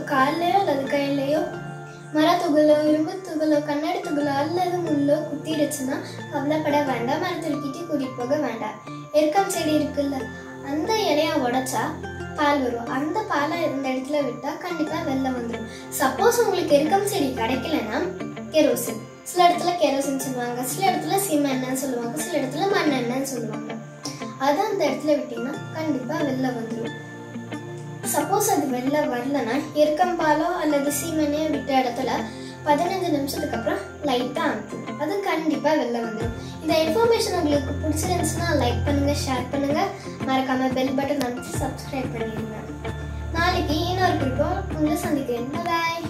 கால்லையோ அல்லது கையிலையோ மரத்துகளோ இரும்பு துகளோ கண்ணாடி துகளோ அல்லது முள்ளோ குத்திடுச்சுன்னா கவலைப்பட வேண்டாம் மரத்துக்கிட்டே கூட்டிட்டு போக வேண்டாம் எருக்கம் செடி இருக்குல்ல அந்த இலைய உடைச்சா பால் வரும் அந்த பாலை இந்த இடத்துல விட்டா கண்டிப்பா வெளில வந்துடும் சப்போஸ் உங்களுக்கு எருக்கம் செடி கிடைக்கலன்னா கெரோசின் சில இடத்துல கெரோசின் சொல்லுவாங்க சில இடத்துல சீமெண்ணெய்னு சொல்லுவாங்க சில இடத்துல மண்ணெண்ணெய்னு சொல்லுவாங்க அதை அந்த இடத்துல விட்டீங்கன்னா கண்டிப்பா வெளில வந்துடும் சப்போஸ் அது வெளில வரலன்னா எருக்கம் பாலோ அல்லது சீமெண்ணையோ விட்ட இடத்துல பதினஞ்சு நிமிஷத்துக்கு அப்புறம் லைட்டாக அமுத்துங்க அது கண்டிப்பாக வெளில வந்துடும் இந்த இன்ஃபர்மேஷன் உங்களுக்கு பிடிச்சிருந்துச்சுன்னா லைக் பண்ணுங்க ஷேர் பண்ணுங்க மறக்காம பெல் பட்டன் அமைச்சு சப்ஸ்கிரைப் பண்ணிடுங்க நாளைக்கு இன்னொரு குறிப்போ உங்களை சந்திக்கிறேன் பாய்